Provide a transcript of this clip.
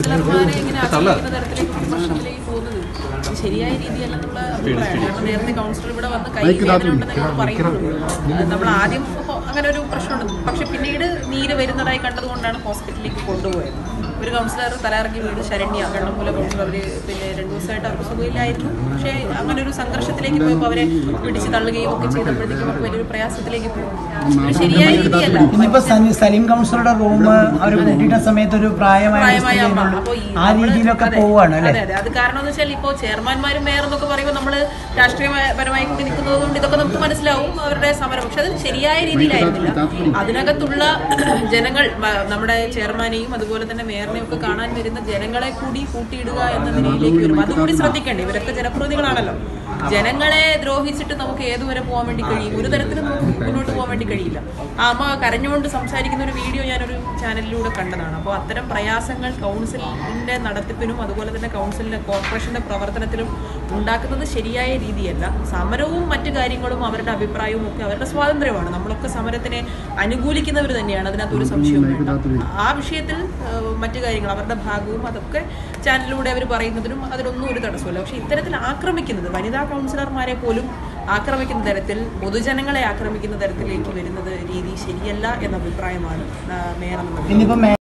കൗൺസിലർമാരെ ഇങ്ങനെ ആക്ഷേപിക്കുന്ന തരത്തിലേക്ക് വിമർശനത്തിലേക്ക് പോകുന്നത് ഇത് ശരിയായ രീതിയല്ല എന്നുള്ള അഭിപ്രായമാണ് കാരണം നേരത്തെ കൗൺസിലർ ഇവിടെ വന്ന് കൈ വേദന ഉണ്ടെന്ന് ഞങ്ങൾ പറയുന്നു നമ്മൾ ആദ്യം ഹോ- അങ്ങനെ ഒരു പ്രശ്നമുണ്ട് പക്ഷെ പിന്നീട് നീര് വരുന്നതായി കണ്ടതുകൊണ്ടാണ് ഹോസ്പിറ്റലിലേക്ക് കൊണ്ടുപോയത് ഒരു കൗൺസിലർ തലയിറങ്ങി വീട് ശരണ്യ കണ്ണമ്പൂല കൗൺസിലർ അവർ പിന്നെ രണ്ടു ദിവസമായിട്ട് അവർക്ക് സുഖമില്ലായിരുന്നു പക്ഷേ അങ്ങനെ ഒരു സംഘർഷത്തിലേക്ക് പോയപ്പോൾ അവരെ പിടിച്ച് തള്ളുകയും ഒക്കെ ചെയ്തപ്പോഴത്തേക്കും അവർക്ക് വലിയൊരു പ്രയാസത്തിലേക്ക് പോകും ഇത് ശരിയായ രീതിയല്ല ഇന്നിപ്പോ സനി- സലീം കൗൺസിലറുടെ റൂം അവർ കൂട്ടിയിട്ട സമയത്ത് ഒരു പ്രായമായ പ്രായമായ അമ്മ സ്ത്രീയുള്ളൂ. അപ്പൊ ഈ ആ നമ്മള് രീതിയിലൊക്കെ അതെ, പോവാണ് അല്ലെ അതെ അതെ അത് കാരണം എന്ന് വെച്ചാൽ ഇപ്പോൾ ചെയർമാൻമാരും മേയർ എന്നൊക്കെ പറയുമ്പോൾ നമ്മൾ രാഷ്ട്രീയപരമായി കൂടി നിൽക്കുന്നത് കൊണ്ട് ഇതൊക്കെ നമുക്ക് മനസ്സിലാവും അവരുടെ സമരം പക്ഷെ അത് ശരിയായ രീതിയിലായിരുന്നില്ല അതിനകത്തുള്ള ജനങ്ങൾ മ- നമ്മുടെ ചെയർമാനെയും അതുപോലെ തന്നെ മേയറിനെയും ഒക്കെ കാണാൻ വരുന്ന ജനങ്ങളെ കൂടി കൂട്ടിയിടുക എന്ന നിലയിലേക്ക് വരും അതുകൂടി ശ്രദ്ധിക്കണ്ടേ ഇവരൊക്കെ ജനപ്രതിനിധികളാണല്ലോ ജനങ്ങളെ ദ്രോഹിച്ചിട്ട് നമുക്ക് ഏതുവരെ പോകാൻ വേണ്ടി കഴിയും ഒരു തരത്തിലും നമുക്ക് മുന്നോട്ട് പോകാൻ വേണ്ടി കഴിയില്ല ആ അമ്മ കരഞ്ഞുകൊണ്ട് സംസാരിക്കുന്ന ഒരു വീഡിയോ ഞാനൊരു ചാനലിലൂടെ കണ്ടതാണ് അപ്പോൾ അത്തരം പ്രയാസങ്ങൾ കൗൺസിലിന്റെ നടത്തിപ്പിനും അതുപോലെ തന്നെ കൗൺസിലിന്റെ കോർപ്പറേഷന്റെ പ്രവർത്തനത്തിലും ഉണ്ടാക്കുന്നത് ശരിയായ രീതിയല്ല സമരവും മറ്റു കാര്യങ്ങളും അവരുടെ അഭിപ്രായവും ഒക്കെ അവരുടെ സ്വാതന്ത്ര്യമാണ് നമ്മളൊക്കെ സമരത്തിനെ അനുകൂലിക്കുന്നവർ തന്നെയാണ് അതിനകത്ത് ഒരു സംശയവും വേണ്ട ആ വിഷയത്തിൽ ഏഹ്, മറ്റു കാര്യങ്ങൾ അവരുടെ ഭാഗവും അതൊക്കെ ചാനലിലൂടെ അവർ പറയുന്നതിനും അതിലൊന്നും ഒരു തടസ്സമില്ല പക്ഷെ ഇത്തരത്തിൽ ആക്രമിക്കുന്നത് വനിതാ കൗൺസിലർമാരെ പോലും ആക്രമിക്കുന്ന തരത്തിൽ പൊതുജനങ്ങളെ ആക്രമിക്കുന്ന തരത്തിലേക്ക് വരുന്നത് രീതി ശരിയല്ല എന്ന അഭിപ്രായമാണ് ആ, മേയർ എന്ന ഇന്നിപ്പോ